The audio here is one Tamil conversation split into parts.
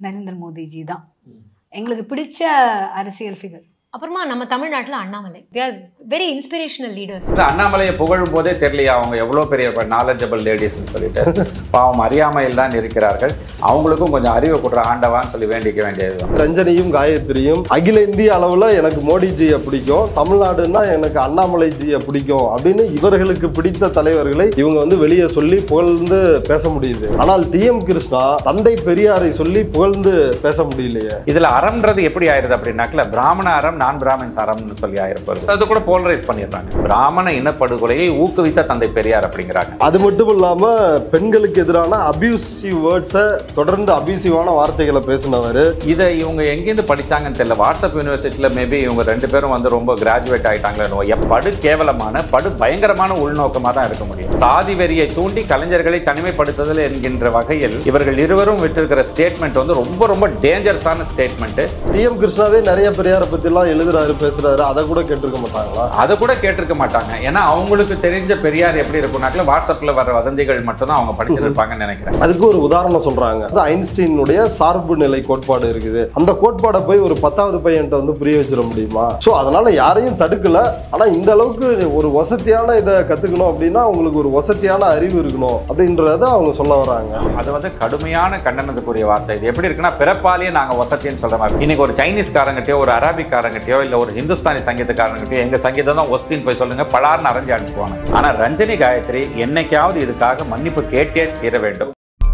நரேந்திர மோடிஜி தான் எங்களுக்கு பிடிச்ச அரசியல் ஃபிகர் அப்புறமா நம்ம தமிழ்நாட்டுல Annamalai they are very inspirational leaders இல்ல அண்ணாமலையை புகழும் போதே தெரியலையா அவங்க எவ்வளோ பெரிய நாலேஜபிள் லேடிஸ்ன்னு சொல்லிட்டு பாவம் அறியாமையில் தான் இருக்கிறார்கள் அவங்களுக்கும் கொஞ்சம் அறிவை கொடுற ஆண்டவான்னு சொல்லி வேண்டிக்க வேண்டியதுதான் ரஞ்சனியும் காயத்ரியும் அகில இந்திய அளவுல எனக்கு மோடிஜியை பிடிக்கும் தமிழ்நாடுன்னா எனக்கு அண்ணாமலைஜியை பிடிக்கும் அப்படின்னு இவர்களுக்கு பிடித்த தலைவர்களை இவங்க வந்து வெளியே சொல்லி புகழ்ந்து பேச முடியுது ஆனால் டி எம் கிருஷ்ணா தந்தை பெரியாரை சொல்லி புகழ்ந்து பேச முடியலையே இதுல அறம்ன்றது எப்படி ஆயிருது அப்படின்னாக்கல பிராமண அறம் நான் பிராமின்ஸ் அறம்னு சொல்லி ஆயிருப்பாரு அது கூட போலரைஸ் பண்ணிடுறாங்க பிராமண இனப்படுகொலையை ஊக்குவித்த தந்தை பெரியார் அப்படிங்கிறாங்க அது மட்டும் இல்லாம பெண்களுக்கு எதிரான அபியூசிவ் வேர்ட்ஸை தொடர்ந்து அபியூசிவான வார்த்தைகளை பேசினவர் இதை இவங்க எங்கேருந்து படிச்சாங்கன்னு தெரியல வாட்ஸ்அப் யூனிவர்சிட்டியில் மேபி இவங்க ரெண்டு பேரும் வந்து ரொம்ப கிராஜுவேட் ஆயிட்டாங்களோ எப் படு கேவலமான படு பயங்கரமான உள்நோக்கமாக தான் இருக்க முடியும் சாதி வெறியை தூண்டி கலைஞர்களை தனிமைப்படுத்துதல் என்கின்ற வகையில் இவர்கள் இருவரும் விட்டிருக்கிற ஸ்டேட்மெண்ட் வந்து ரொம்ப ரொம்ப டேஞ்சரஸான ஸ்டேட்மெண்ட் டி எம் கிருஷ்ணாவே நிறைய பெரியாரை பத்திலாம் எழுதுறாரு பேசுறாரு அதை கூட கேட்டிருக்க மாட்டாங்களா அதை கூட கேட்டிருக்க மாட்டாங்க ஏன்னா அவங்களுக்கு தெரிஞ்ச பெரியார் எப்படி இருக்கும்னாக்கல வாட்ஸ்அப்பில் வர வதந்திகள் மட்டும்தான் அவங்க படிச்சிருப்பாங்கன்னு நினைக்கிறேன் அதுக்கு ஒரு உதாரணம் சொல்றாங்க அது ஐன்ஸ்டீனுடைய சார்பு நிலை கோட்பாடு இருக்குது அந்த கோட்பாடை போய் ஒரு பத்தாவது பையன்ட்ட வந்து புரிய வச்சிட முடியுமா ஸோ அதனால யாரையும் தடுக்கல ஆனா இந்த அளவுக்கு ஒரு வசதியான இதை கத்துக்கணும் அப்படின்னா உங்களுக்கு ஒரு வசதியான அறிவு இருக்கணும் அப்படின்றத அவங்க சொல்ல வராங்க அது வந்து கடுமையான கண்டனத்துக்குரிய வார்த்தை இது எப்படி இருக்குன்னா பிறப்பாலேயே நாங்கள் வசத்தின்னு சொல்ற மாதிரி இன்னைக்கு ஒரு சைனீஸ்காரங்கிட்டயோ ஒரு அரபிக்காரங்கிட்டயோ இல்லை ஒரு ஹிந்துஸ்தானி சங்கீதக்காரங்கிட்டயோ எங்க சங்கீதம் தான் ஒஸ்தின்னு போய் சொல்லுங்க பலார்னு அரைஞ்சு அனுப்புவாங்க ஆனா ரஞ்சனி காயத்ரி என்னைக்காவது இதுக்காக மன்னிப்பு கேட்டே தீர வேண்டும்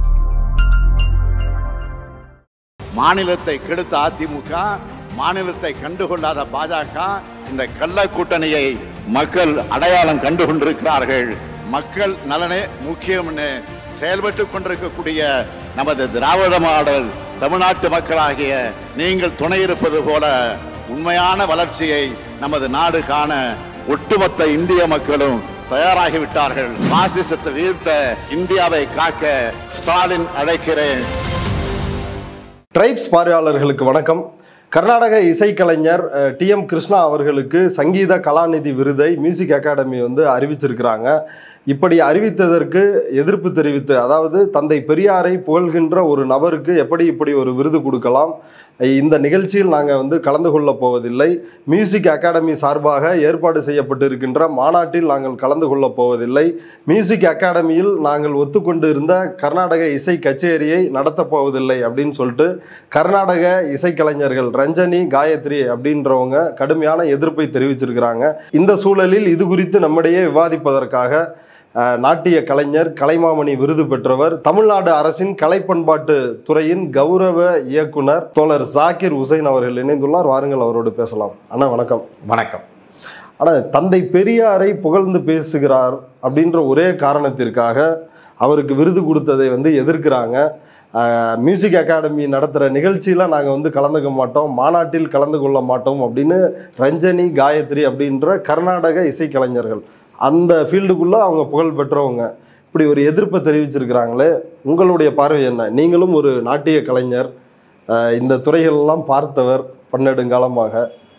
மாநிலத்தை கெடுத்த அதிமுக மாநிலத்தை கண்டுகொள்ளாத பாஜக இந்த கள்ள கூட்டணியை மக்கள் அடையாளம் கண்டு கொண்டிருக்கிறார்கள் மக்கள் நலனே முக்கியம்னு செயல்பட்டு கொண்டிருக்கக்கூடிய நமது திராவிட மாடல் தமிழ்நாட்டு மக்களாகிய நீங்கள் துணை இருப்பது போல உண்மையான வளர்ச்சியை நமது நாடு காண ஒட்டுமொத்த இந்திய மக்களும் தயாராகிவிட்டார்கள் பாசிசத்தை வீழ்த்த இந்தியாவை காக்க ஸ்டாலின் அழைக்கிறேன் ட்ரைப்ஸ் பார்வையாளர்களுக்கு வணக்கம் கர்நாடக இசைக்கலைஞர் டி எம் கிருஷ்ணா அவர்களுக்கு சங்கீத கலாநிதி விருதை மியூசிக் அகாடமி வந்து அறிவிச்சிருக்கிறாங்க இப்படி அறிவித்ததற்கு எதிர்ப்பு தெரிவித்து அதாவது தந்தை பெரியாரை புகழ்கின்ற ஒரு நபருக்கு எப்படி இப்படி ஒரு விருது கொடுக்கலாம் இந்த நிகழ்ச்சியில் நாங்கள் வந்து கலந்து கொள்ளப் போவதில்லை மியூசிக் அகாடமி சார்பாக ஏற்பாடு செய்யப்பட்டிருக்கின்ற மாநாட்டில் நாங்கள் கலந்து கொள்ளப் போவதில்லை மியூசிக் அகாடமியில் நாங்கள் ஒத்துக்கொண்டு இருந்த கர்நாடக இசை கச்சேரியை நடத்தப் போவதில்லை அப்படின்னு சொல்லிட்டு கர்நாடக இசைக்கலைஞர்கள் ரஞ்சனி காயத்ரி அப்படின்றவங்க கடுமையான எதிர்ப்பை தெரிவிச்சிருக்கிறாங்க இந்த சூழலில் இது குறித்து நம்மிடையே விவாதிப்பதற்காக அஹ், நாட்டிய கலைஞர் கலைமாமணி விருது பெற்றவர் தமிழ்நாடு அரசின் கலைப்பண்பாட்டு துறையின் கௌரவ இயக்குனர் தோழர் ஜாகிர் உசைன் அவர்கள் இணைந்துள்ளார் வாருங்கள் அவரோடு பேசலாம் அண்ணா வணக்கம் வணக்கம் ஆனால் தந்தை பெரியாரை புகழ்ந்து பேசுகிறார் அப்படின்ற ஒரே காரணத்திற்காக அவருக்கு விருது கொடுத்ததை வந்து எதிர்க்கிறாங்க ஆஹ், மியூசிக் அகாடமி நடத்துகிற நிகழ்ச்சியில் நாங்கள் வந்து கலந்துக்க மாட்டோம் மாநாட்டில் கலந்து கொள்ள மாட்டோம் அப்படின்னு ரஞ்சனி காயத்ரி அப்படின்ற கர்நாடக இசைக்கலைஞர்கள் அந்த ஃபீல்டுக்குள்ளே அவங்க புகழ் பெற்றவங்க இப்படி ஒரு எதிர்ப்பை தெரிவிச்சிருக்கிறாங்களே உங்களுடைய பார்வை என்ன நீங்களும் ஒரு நாட்டிய கலைஞர் ஆஹ், இந்த துறைகளெல்லாம் பார்த்தவர் பன்னெடுங்காலமாக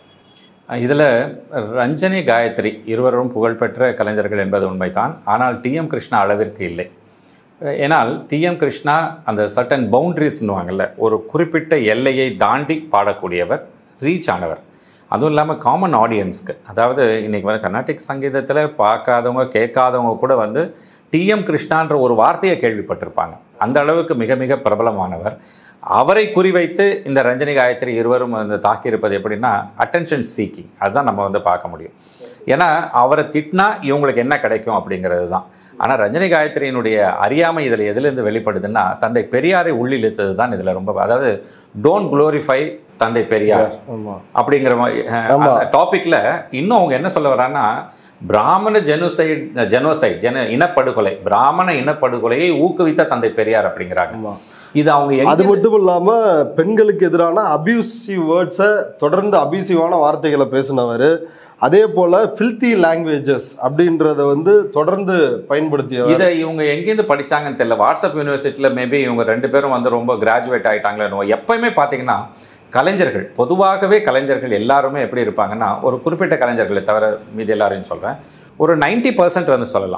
இதில் ரஞ்சனி காயத்ரி இருவரும் புகழ்பெற்ற கலைஞர்கள் என்பது உண்மைதான் ஆனால் டிஎம் கிருஷ்ணா அளவிற்கு இல்லை ஏனால் டிஎம் கிருஷ்ணா அந்த சட்டன் பவுண்ட்ரிஸ்னுவாங்கல்ல ஒரு குறிப்பிட்ட எல்லையை தாண்டி பாடக்கூடியவர் ரீச் ஆனவர் அதுவும் இல்லாமல் காமன் ஆடியன்ஸ்க்கு அதாவது இன்றைக்கி வந்து கர்நாடிக் சங்கீதத்தில் பார்க்காதவங்க கேட்காதவங்க கூட வந்து டிஎம் கிருஷ்ணான்ற ஒரு வார்த்தையை கேள்விப்பட்டிருப்பாங்க அந்த அளவுக்கு மிக மிக பிரபலமானவர் அவரை குறிவைத்து இந்த ரஞ்சனி காயத்ரி இருவரும் வந்து தாக்கியிருப்பது எப்படின்னா அட்டென்ஷன் சீக்கிங் அதுதான் நம்ம வந்து பார்க்க முடியும் ஏன்னா அவரை திட்டினா இவங்களுக்கு என்ன கிடைக்கும் அப்படிங்கிறது தான் ஆனால் ரஞ்சனி காயத்ரியினுடைய அறியாமை இதில் எதுலேருந்து வெளிப்படுதுன்னா தந்தை பெரியாரை உள்ளிழுத்தது தான் இதில் ரொம்ப அதாவது டோன்ட் குளோரிஃபை தந்தை பெரியார் ஆமாம் அப்படிங்கிற ஆமா. மாதிரி டாபிக்ல இன்னும் அவங்க என்ன சொல்ல வர்றாங்கன்னா பிராமண ஜெனோசைட் ஜெனோசைட் ஜென இனப்படுகொலை பிராமண இனப்படுகொலையை ஊக்குவித்த தந்தை பெரியார் அப்படிங்கிறாங்க ஆமா. இது அவங்க எங்க அது மட்டும் இல்லாம பெண்களுக்கு எதிரான அபியூசிவ் வேர்ட்ஸை தொடர்ந்து அபியூசிவான வார்த்தைகளை பேசினவர் அதே போல ஃபில்தி லாங்குவேஜஸ் அப்படின்றத வந்து தொடர்ந்து பயன்படுத்தியவர் இதை இவங்க எங்கேருந்து படிச்சாங்கன்னு தெரியல வாட்ஸ்அப் யூனிவர்சிட்டியில் மேபி இவங்க ரெண்டு பேரும் வந்து ரொம்ப கிராஜுவேட் ஆயிட்டாங்களோ எப்பயுமே பார்த்தீங்கன்னா கலைஞர்கள் பொதுவாகவே கலைஞர்கள் எல்லாருமே எப்படி இருப்பாங்கன்னா ஒரு குறிப்பிட்ட கலைஞர்களை தவிர மீதி எல்லாரையும் சொல்கிறேன் ஒரு 90% பர்சன்ட் வந்து சொல்லலாம்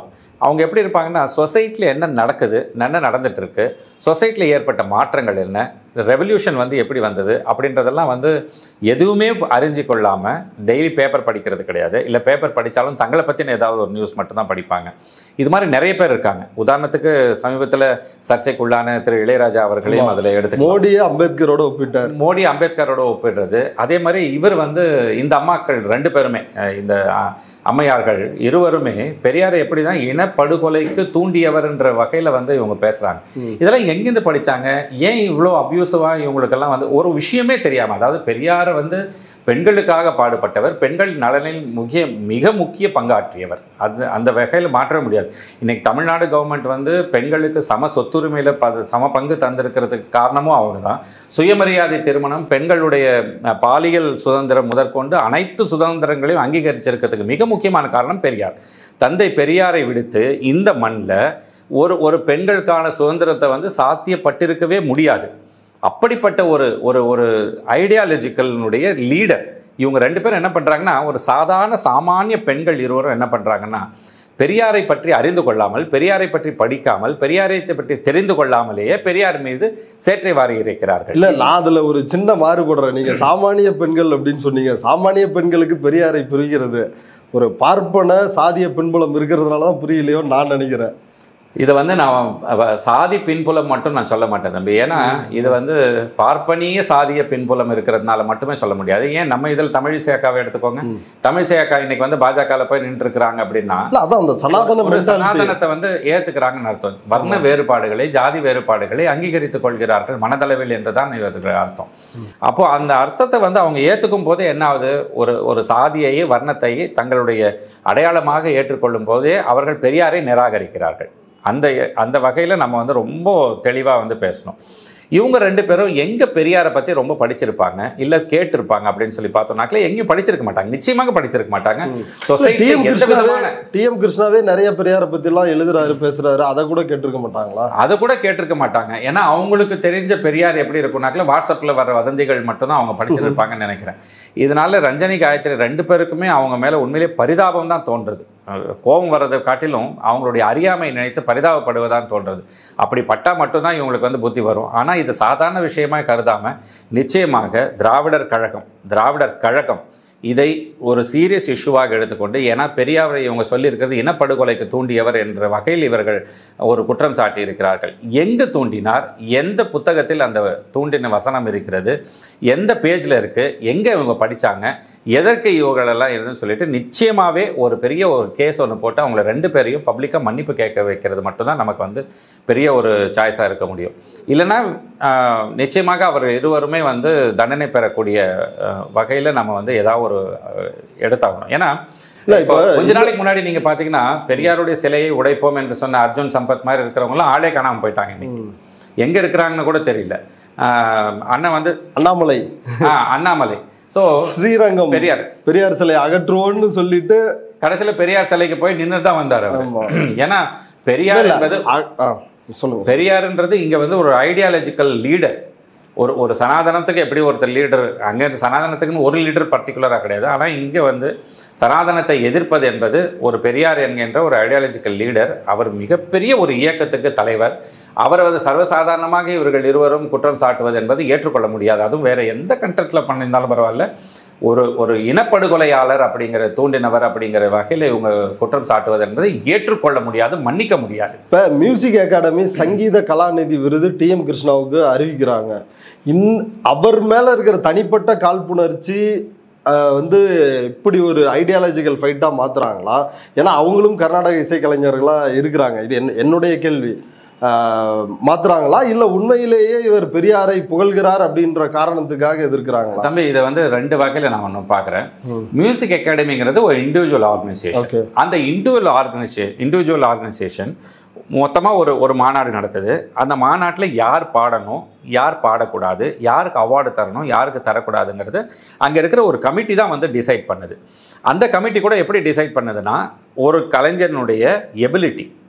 அவங்க எப்படி இருப்பாங்கன்னா சொசைட்டியில் என்ன நடக்குது என்ன நடந்துட்டு இருக்கு சொசைட்டியில் ஏற்பட்ட மாற்றங்கள் என்ன ரெவல்யூஷன் வந்து எப்படி வந்தது அப்படின்றதெல்லாம் வந்து எதுவுமே அறிஞ்சு கொள்ளாமல் டெய்லி பேப்பர் படிக்கிறது கிடையாது இல்லை பேப்பர் படித்தாலும் தங்களை பற்றின ஏதாவது ஒரு நியூஸ் மட்டும்தான் படிப்பாங்க இது மாதிரி நிறைய பேர் இருக்காங்க உதாரணத்துக்கு சமீபத்தில் சர்ச்சைக்குள்ளான திரு இளையராஜா அவர்களையும் அதில் எடுத்து மோடியே அம்பேத்கரோட ஒப்பிட்டார் மோடி அம்பேத்கரோட ஒப்பிடுறது அதே மாதிரி இவர் வந்து இந்த அம்மாக்கள் ரெண்டு பேருமே அஹ் இந்த அஹ், அம்மையார்கள் இருவருமே பெரியாரை எப்படி தான் இனப்படுகொலைக்கு தூண்டியவர்ன்ற வகையில் வந்து இவங்க பேசுகிறாங்க இதெல்லாம் எங்கேருந்து படிச்சாங்க ஏன் இவ்வளோ அப்யூசிவாக இவங்களுக்கெல்லாம் வந்து ஒரு விஷயமே தெரியாமல் அதாவது பெரியாரை வந்து பெண்களுக்காக பாடுபட்டவர் பெண்கள் நலனில் முக்கிய மிக முக்கிய பங்காற்றியவர் அது அந்த வகையில் மாற்ற முடியாது இன்னைக்கு தமிழ்நாடு கவர்மெண்ட் வந்து பெண்களுக்கு சம சொத்துரிமையில் ப சம பங்கு தந்திருக்கிறதுக்கு காரணமும் அவங்க தான் சுயமரியாதை திருமணம் பெண்களுடைய அஹ், பாலியல் சுதந்திரம் முதற்கொண்டு அனைத்து சுதந்திரங்களையும் அங்கீகரிச்சிருக்கிறதுக்கு மிக முக்கியமான காரணம் பெரியார் தந்தை பெரியாரை விடுத்து இந்த மண்ணில் ஒரு ஒரு பெண்களுக்கான சுதந்திரத்தை வந்து சாத்தியப்பட்டிருக்கவே முடியாது அப்படிப்பட்ட ஒரு ஒரு ஒரு ஐடியாலஜிக்கலினுடைய லீடர் இவங்க ரெண்டு பேரும் என்ன பண்ணுறாங்கன்னா ஒரு சாதாரண சாமானிய பெண்கள் இருவரும் என்ன பண்ணுறாங்கன்னா பெரியாரை பற்றி அறிந்து கொள்ளாமல் பெரியாரை பற்றி படிக்காமல் பெரியாரை பற்றி தெரிந்து கொள்ளாமலேயே பெரியார் மீது சேற்றை வாரி இறைக்கிறார்கள் இல்ல நான் அதுல ஒரு சின்ன மாறுபடுறேன் நீங்க சாமானிய பெண்கள் அப்படின்னு சொன்னீங்க சாமானிய பெண்களுக்கு பெரியாரை புரிகிறது ஒரு பார்ப்பன சாதிய பின்புலம் இருக்கிறதுனால தான் புரியலையோ நான் நினைக்கிறேன் இதை வந்து நான் அவ- சாதி பின்புலம் மட்டும் நான் சொல்ல மாட்டேன் தம்பி ஏன்னா இது வந்து பார்ப்பனிய சாதிய பின்புலம் இருக்கிறதுனால மட்டுமே சொல்ல முடியாது ஏன் நம்ம இதில் தமிழிசை அக்காவை எடுத்துக்கோங்க தமிழிசை அக்கா இன்னைக்கு வந்து பாஜகவில் போய் நின்று இருக்கிறாங்க அப்படின்னா இல்ல அதான் அந்த சனாதன ஒரு mentality. சனாதனத்தை வந்து ஏத்துக்கிறாங்கன்னு அர்த்தம் வர்ண வேறுபாடுகளை ஜாதி வேறுபாடுகளை அங்கீகரித்துக் கொள்கிறார்கள் மனதளவில் என்றுதான் இதுக்கு அர்த்தம் அப்போ அந்த அர்த்தத்தை வந்து அவங்க ஏத்துக்கும் போது என்ன ஆகுது ஒரு ஒரு சாதியையே வர்ணத்தையே தங்களுடைய அடையாளமாக ஏற்றுக்கொள்ளும் போதே அவர்கள் பெரியாரை நிராகரிக்கிறார்கள் அந்த அந்த வகையில் நம்ம வந்து ரொம்ப தெளிவாக வந்து பேசணும் இவங்க ரெண்டு பேரும் எங்கே பெரியாரை பற்றி ரொம்ப படிச்சிருப்பாங்க இல்லை கேட்டிருப்பாங்க அப்படின்னு சொல்லி பார்த்தோம்னாக்கல எங்கேயும் படிச்சிருக்க மாட்டாங்க நிச்சயமாக படிச்சிருக்க மாட்டாங்க சொசைட்டி டிஎம் எந்த கிருஷ்ணாவே விதமான டிஎம் கிருஷ்ணாவே நிறைய பெரியாரை பத்தி எல்லாம் எழுதுறாரு பேசுறாரு அதை கூட கேட்டிருக்க மாட்டாங்களா அதை கூட கேட்டிருக்க மாட்டாங்க ஏன்னா அவங்களுக்கு தெரிஞ்ச பெரியார் எப்படி இருக்கும்னாக்கல வாட்ஸ்அப்பில் வர வதந்திகள் மட்டும்தான் அவங்க படிச்சிருப்பாங்கன்னு நினைக்கிறேன் இதனால ரஞ்சனி காயத்ரி ரெண்டு பேருக்குமே அவங்க மேலே உண்மையிலேயே பரிதாபம் தான் தோன்றுறது அஹ் கோபம் வர்றதை காட்டிலும் அவங்களுடைய அறியாமை நினைத்து பரிதாபப்படுவதான் தோன்றுறது அப்படி பட்டா மட்டும்தான் இவங்களுக்கு வந்து புத்தி வரும் ஆனால் இது சாதாரண விஷயமா கருதாமல் நிச்சயமாக திராவிடர் கழகம் திராவிடர் கழகம் இதை ஒரு சீரியஸ் இஷ்யூவாக எடுத்துக்கொண்டு ஏன்னா பெரியாரை இவங்க சொல்லியிருக்கிறது இனப்படுகொலைக்கு தூண்டியவர் என்ற வகையில் இவர்கள் ஒரு குற்றம் சாட்டி இருக்கிறார்கள் எங்கு தூண்டினார் எந்த புத்தகத்தில் அந்த தூண்டின வசனம் இருக்கிறது எந்த பேஜில் இருக்குது எங்கே இவங்க படித்தாங்க எதற்கு இவங்களெல்லாம் இருந்துன்னு சொல்லிட்டு நிச்சயமாகவே ஒரு பெரிய ஒரு கேஸ் ஒன்று போட்டு அவங்கள ரெண்டு பேரையும் பப்ளிக்காக மன்னிப்பு கேட்க வைக்கிறது மட்டும்தான் நமக்கு வந்து பெரிய ஒரு சாய்ஸாக இருக்க முடியும் இல்லைன்னா ஆஹ், நிச்சயமாக அவர் இருவருமே வந்து தண்டனை பெறக்கூடிய வகையில் நம்ம வந்து ஏதாவது ஒரு ஆஹ், எடுத்தாகணும் ஏன்னா இல்ல, இப்போ இப்ப கொஞ்ச நாளைக்கு முன்னாடி நீங்க பாத்தீங்கன்னா பெரியாருடைய சிலையை உடைப்போம் என்று சொன்ன அர்ஜுன் சம்பத் மாதிரி இருக்கிறவங்களாம் ஆளே காணாம போயிட்டாங்க இன்னைக்கு எங்க இருக்கிறாங்கன்னு கூட தெரியல ஆஹ், அண்ணன் வந்து அண்ணாமலை ஆஹ், அண்ணாமலை ஸோ ஸ்ரீரங்கம் பெரியார் பெரியார் சிலை அகற்றுவோன்னு சொல்லிட்டு கடைசியில பெரியார் சிலைக்கு போய் நின்று தான் வந்தார் அவர் ஆமா. ஏன்னா பெரியார் இல்ல, என்பது ஆ- ஆ, சொல்லுங்க பெரியார்ன்றது இங்க வந்து ஒரு ஐடியாலஜிக்கல் லீடர் ஒரு ஒரு சனாதனத்துக்கு எப்படி ஒருத்தர் லீடர் அங்கே சனாதனத்துக்குன்னு ஒரு லீடர் பர்டிகுலராக கிடையாது ஆனால் இங்கே வந்து சனாதனத்தை எதிர்ப்பது என்பது ஒரு பெரியார் என்கின்ற ஒரு ஐடியாலஜிக்கல் லீடர் அவர் மிகப்பெரிய ஒரு இயக்கத்துக்கு தலைவர் அவரை வந்து சர்வசாதாரணமாக இவர்கள் இருவரும் குற்றம் சாட்டுவது என்பது ஏற்றுக்கொள்ள முடியாது அதுவும் வேற எந்த கண்டெக்டில் பண்ணியிருந்தாலும் பரவாயில்ல ஒரு ஒரு இனப்படுகொலையாளர் அப்படிங்கிற தூண்டினவர் அப்படிங்கிற வகையில் இவங்க குற்றம் சாட்டுவது என்பதை ஏற்றுக்கொள்ள முடியாது மன்னிக்க முடியாது இப்போ மியூசிக் அகாடமி சங்கீத கலாநிதி விருது டிஎம் கிருஷ்ணாவுக்கு அறிவிக்கிறாங்க இன் அவர் மேல இருக்கிற தனிப்பட்ட காழ்ப்புணர்ச்சி ஆஹ், வந்து இப்படி ஒரு ஐடியாலஜிக்கல் ஃபைட்டாக மாத்துறாங்களா ஏன்னா அவங்களும் கர்நாடக இசைக்கலைஞர்களா இருக்கிறாங்க இது என் என்னுடைய கேள்வி ஆஹ், மாத்துறாங்களா இல்லை உண்மையிலேயே இவர் பெரியாரை புகழ்கிறார் அப்படின்ற காரணத்துக்காக எதிர்க்கிறாங்களா தம்பி இதை வந்து ரெண்டு வகையில் நான் ஒன்று பார்க்குறேன் மியூசிக் அகாடமிங்கிறது ஒரு இண்டிவிஜுவல் ஆர்கனைசேஷன் ஓகே அந்த இண்டிவிஜுவல் ஆர்கனைசே இண்டிவிஜுவல் ஆர்கனைசேஷன் மொத்தமாக ஒரு ஒரு மாநாடு நடத்துது அந்த மாநாட்டில் யார் பாடணும் யார் பாடக்கூடாது யாருக்கு அவார்டு தரணும் யாருக்கு தரக்கூடாதுங்கிறது அங்கே இருக்கிற ஒரு கமிட்டி தான் வந்து டிசைட் பண்ணுது அந்த கமிட்டி கூட எப்படி டிசைட் பண்ணுதுன்னா ஒரு கலைஞனுடைய எபிலிட்டி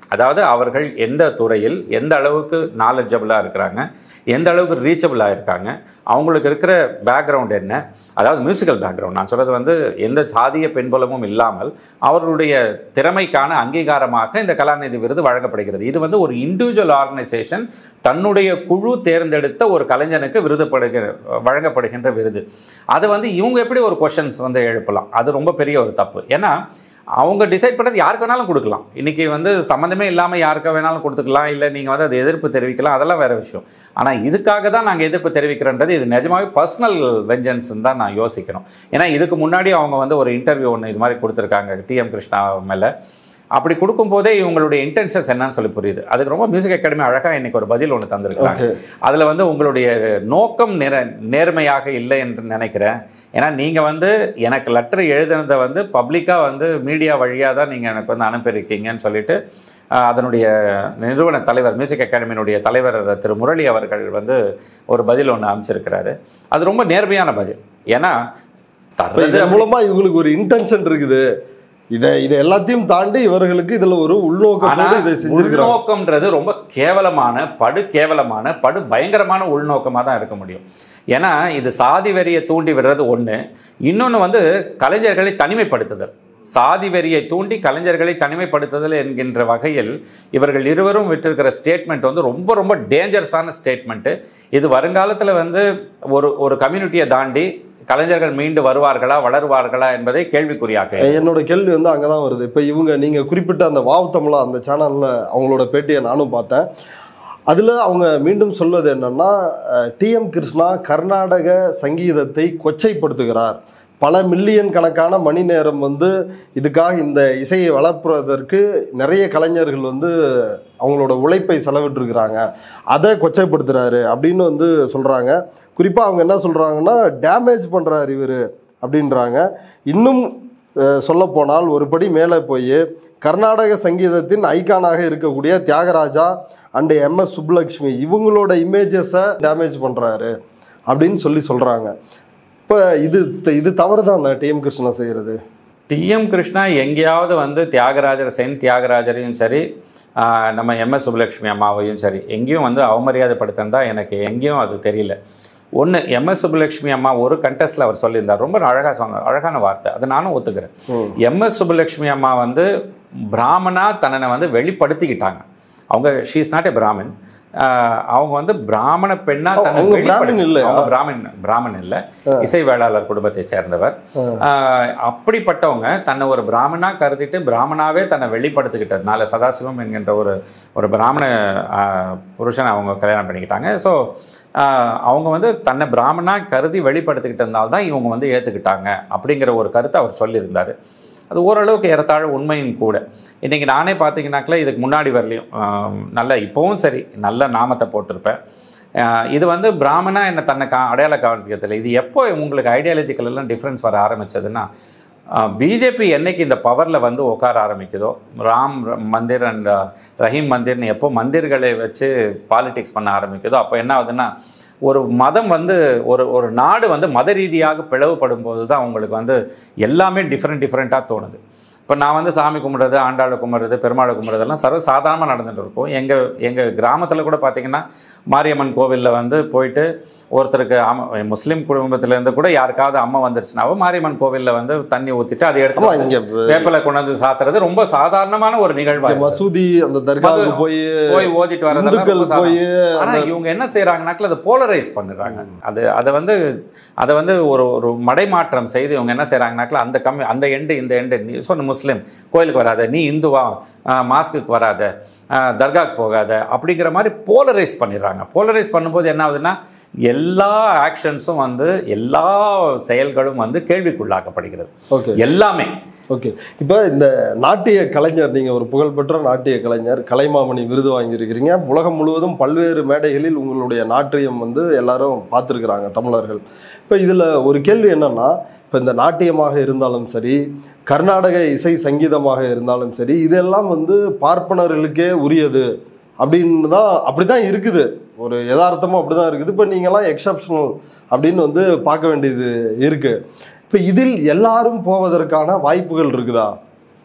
அதாவது அவர்கள் எந்த துறையில் எந்த அளவுக்கு நாலேஜபிளாக இருக்கிறாங்க எந்த அளவுக்கு ரீச்சபிளாக இருக்காங்க அவங்களுக்கு இருக்கிற பேக்ரவுண்ட் என்ன அதாவது மியூசிக்கல் பேக்ரவுண்ட் நான் சொல்கிறது வந்து எந்த சாதிய பின்புலமும் இல்லாமல் அவர்களுடைய திறமைக்கான அங்கீகாரமாக இந்த கலாநிதி விருது வழங்கப்படுகிறது இது வந்து ஒரு இண்டிவிஜுவல் ஆர்கனைசேஷன் தன்னுடைய குழு தேர்ந்தெடுத்த ஒரு கலைஞனுக்கு விருதுப்படுகிற வழங்கப்படுகின்ற விருது அது வந்து இவங்க எப்படி ஒரு கொஷன்ஸ் வந்து எழுப்பலாம் அது ரொம்ப பெரிய ஒரு தப்பு ஏன்னா அவங்க டிசைட் பண்ணது யாருக்கு வேணாலும் கொடுக்கலாம் இன்றைக்கி வந்து சம்மந்தமே இல்லாமல் யாருக்கு வேணாலும் கொடுத்துக்கலாம் இல்லை நீங்கள் வந்து அது எதிர்ப்பு தெரிவிக்கலாம் அதெல்லாம் வேறு விஷயம் ஆனால் இதுக்காக தான் நாங்கள் எதிர்ப்பு தெரிவிக்கிறோன்றது இது நிஜமாவே பர்சனல் வெஞ்சன்ஸ் தான் நான் யோசிக்கிறோம் ஏன்னா இதுக்கு முன்னாடி அவங்க வந்து ஒரு இன்டர்வியூ ஒன்று இது மாதிரி கொடுத்துருக்காங்க டிஎம் கிருஷ்ணா மேலே அப்படி கொடுக்கும்போதே இவங்களுடைய இன்டென்ஷன்ஸ் என்னன்னு சொல்லி புரியுது அதுக்கு ரொம்ப மியூசிக் அகாடமி அழகாக இன்னைக்கு ஒரு பதில் ஒன்று தந்திருக்காங்க Okay. அதில் வந்து உங்களுடைய நோக்கம் நிற நேர்மையாக இல்லை என்று நினைக்கிறேன் ஏன்னா நீங்கள் வந்து எனக்கு லெட்டர் எழுதுனதை வந்து பப்ளிக்காக வந்து மீடியா வழியாக தான் நீங்கள் எனக்கு வந்து அனுப்பியிருக்கீங்கன்னு சொல்லிட்டு ஆஹ், அதனுடைய நிறுவன தலைவர் மியூசிக் அகாடமியினுடைய தலைவர் திரு முரளி அவர்கள் வந்து ஒரு பதில் ஒன்று அமைச்சிருக்கிறாரு அது ரொம்ப நேர்மையான பதில் ஏன்னா இப்ப தர்றது இதன் மூலமா இவங்களுக்கு ஒரு இன்டென்ஷன் இருக்குது இதை இதை எல்லாத்தையும் தாண்டி இவர்களுக்கு இதுல ஒரு ஆனா உள்நோக்கத்தோடு இதை செஞ்சிருக்கிறாங்க உள்நோக்கம்ன்றது ரொம்ப கேவலமான படு கேவலமான படு பயங்கரமான உள்நோக்கமாக தான் இருக்க முடியும் ஏன்னா இது சாதி வெறியை தூண்டி விடுறது ஒன்று இன்னொன்று வந்து கலைஞர்களை தனிமைப்படுத்துதல் சாதி வெறியை தூண்டி கலைஞர்களை தனிமைப்படுத்துதல் என்கின்ற வகையில் இவர்கள் இருவரும் விட்டிருக்கிற ஸ்டேட்மெண்ட் வந்து ரொம்ப ரொம்ப டேஞ்சரஸான ஸ்டேட்மெண்ட்டு இது வருங்காலத்தில் வந்து ஒரு ஒரு கம்யூனிட்டியை தாண்டி கலைஞர்கள் மீண்டு வருவார்களா வளருவார்களா என்பதை கேள்விக்குறியாக்க என்னோட கேள்வி வந்து அங்கதான் வருது இப்ப இவங்க நீங்க குறிப்பிட்ட அந்த வாவ் தமிழா அந்த சேனல்ல அவங்களோட பேட்டியை நானும் பார்த்தேன் அதுல அவங்க மீண்டும் சொல்வது என்னன்னா டிஎம் கிருஷ்ணா கர்நாடக சங்கீதத்தை கொச்சைப்படுத்துகிறார் பல மில்லியன் கணக்கான மணி நேரம் வந்து இதுக்காக இந்த இசையை வளர்ப்பதற்கு நிறைய கலைஞர்கள் வந்து அவங்களோட உழைப்பை செலவிட்டிருக்கிறாங்க அதை கொச்சைப்படுத்துறாரு அப்படின்னு வந்து சொல்றாங்க குறிப்பா அவங்க என்ன சொல்றாங்கன்னா டேமேஜ் பண்றாரு இவரு அப்படின்றாங்க இன்னும் சொல்ல போனால் ஒரு படி மேலே போய் கர்நாடக சங்கீதத்தின் ஐகானாக இருக்கக்கூடிய தியாகராஜா அண்ட் எம்எஸ் சுப்புலக்ஷ்மி இவங்களோட இமேஜஸை டேமேஜ் பண்ணுறாரு அப்படின்னு சொல்லி சொல்கிறாங்க இப்போ இது இது தவறு தான் டிஎம் கிருஷ்ணா செய்கிறது டிஎம் கிருஷ்ணா எங்கேயாவது வந்து தியாகராஜர் சென் தியாகராஜரையும் சரி ஆஹ் நம்ம எம்எஸ் சுப்புலட்சுமி அம்மாவையும் சரி எங்கேயும் வந்து அவமரியாதைப்படுத்தினதா எனக்கு எங்கேயும் அது தெரியல ஒன்று எம்எஸ் சுப்புலட்சுமி அம்மா ஒரு கண்டெஸ்ட்டில் அவர் சொல்லியிருந்தார் ரொம்ப அழகாக சொன்னார் அழகான வார்த்தை அதை நானும் ஒத்துக்கிறேன் எம்எஸ் சுப்புலட்சுமி அம்மா வந்து பிராமணா தன்னை வந்து வெளிப்படுத்திக்கிட்டாங்க அவங்க she's not a Brahmin ah அவங்க வந்து பிராமண பெண்ணா தன்னை அவங்க வெளிப்படுத்தி- பிராமின் இல்லையா? அவங்க பிராமின் பிராமன் இல்லை இசை வேளாளர் குடும்பத்தை சேர்ந்தவர் ஆஹ் அப்படிப்பட்டவங்க தன்னை ஒரு பிராமணா கருதிட்டு பிராமணாவே தன்னை வெளிப்படுத்திக்கிட்டதுனால சதாசிவம் என்கின்ற ஒரு ஒரு பிராமண ஆஹ், புருஷனை அவங்க கல்யாணம் பண்ணிக்கிட்டாங்க ஸோ அவங்க வந்து தன்னை பிராமணா கருதி வெளிப்படுத்திக்கிட்டதுனால தான் இவங்க வந்து ஏற்றுக்கிட்டாங்க அப்படிங்கிற ஒரு கருத்தை அவர் சொல்லியிருந்தார் அது ஓரளவுக்கு ஏறத்தாழ உண்மையும் கூட இன்றைக்கி நானே பார்த்தீங்கன்னாக்கில் இதுக்கு முன்னாடி வரலையும் ஆஹ், நல்ல இப்போவும் சரி நல்ல நாமத்தை போட்டிருப்பேன் ஆஹ், இது வந்து பிராமணா என்ன தன்னை கா அடையாள காண்பிக்கிறதில்ல இது எப்போ உங்களுக்கு ஐடியாலஜிக்கல் எல்லாம் டிஃப்ரென்ஸ் வர ஆரம்பிச்சதுன்னா பிஜேபி என்னைக்கு இந்த பவரில் வந்து உட்கார ஆரம்பிக்குதோ ராம் ர- மந்திர் அண்ட் ரஹீம் மந்திர்னு எப்போ மந்திர்களை வச்சு பாலிடிக்ஸ் பண்ண ஆரம்பிக்குதோ அப்போ என்ன ஆகுதுன்னா ஒரு மதம் வந்து ஒரு ஒரு நாடு வந்து மத ரீதியாக பிளவுபடும் போது தான் உங்களுக்கு வந்து எல்லாமே டிஃப்ரெண்ட் டிஃப்ரெண்ட்டாக தோணுது இப்போ நான் வந்து சாமி கும்பிட்றது ஆண்டாளை கும்பிட்றது பெருமாளை கும்பிட்றதெல்லாம் சர்வசாதாரணமாக நடந்துட்டு இருக்கும் எங்கள் எங்கள் கிராமத்தில் கூட பார்த்தீங்கன்னா மாரியம்மன் கோவிலில் வந்து போயிட்டு ஒருத்தருக்கு அம்மா முஸ்லீம் குடும்பத்திலேருந்து கூட யாருக்காவது அம்மா வந்துருச்சுனாவோ மாரியம்மன் கோவிலில் வந்து தண்ணி ஊற்றிட்டு அதை எடுத்து ஆமா வந்து இங்க வேப்பிலை கொண்டு வந்து சாத்துறது ரொம்ப சாதாரணமான ஒரு நிகழ்வா இங்க இருக்கு. மசூதி அந்த தர்காவுக்கு மது- போய் போய் ஓதிட்டு வரதெல்லாம் இந்துக்கள் ரொம்ப சாதாரணம். போய் ஆனா இவங்க என்ன செய்யறாங்கனாக்கல அதை போலரைஸ் பண்ணுறாங்க அது அதை வந்து அதை வந்து ஒரு ஒரு மடைமாற்றம் செய்து இவங்க என்ன செய்யறாங்கனாக்கல அந்த கம்மி அந்த எண்டு இந்த எண்டு நீ சொன்ன முஸ்லீம் கோயிலுக்கு வராத நீ இந்துவா ஆஹ் மாஸ்க்குக்கு வராத ஆஹ் தர்காக்கு போகாத அப்படிங்கிற மாதிரி போலரைஸ் பண்ணிடுறாங்க போலரைஸ் பண்ணும்போது என்ன ஆகுதுன்னா எல்லா ஆக்ஷன்ஸும் வந்து எல்லா செயல்களும் வந்து கேள்விக்குள்ளாக்கப்படுகிறது ஓகே எல்லாமே ஓகே இப்போ இந்த நாட்டிய கலைஞர் நீங்கள் ஒரு புகழ்பெற்ற நாட்டிய கலைஞர் கலைமாமணி விருது வாங்கியிருக்கிறீங்க உலகம் முழுவதும் பல்வேறு மேடைகளில் உங்களுடைய நாட்டியம் வந்து எல்லாரும் பார்த்துருக்குறாங்க தமிழர்கள் இப்போ இதில் ஒரு கேள்வி என்னன்னா இப்போ இந்த நாட்டியமாக இருந்தாலும் சரி கர்நாடக இசை சங்கீதமாக இருந்தாலும் சரி இதெல்லாம் வந்து பார்ப்பனர்களுக்கே உரியது அப்படின்னு தான் அப்படி தான் இருக்குது ஒரு யதார்த்தமும் அப்படி தான் இருக்குது இப்போ நீங்களாம் எக்ஸப்ஷனல் அப்படின்னு வந்து பார்க்க வேண்டியது இருக்குது இப்போ இதில் எல்லாரும் போவதற்கான வாய்ப்புகள் இருக்குதா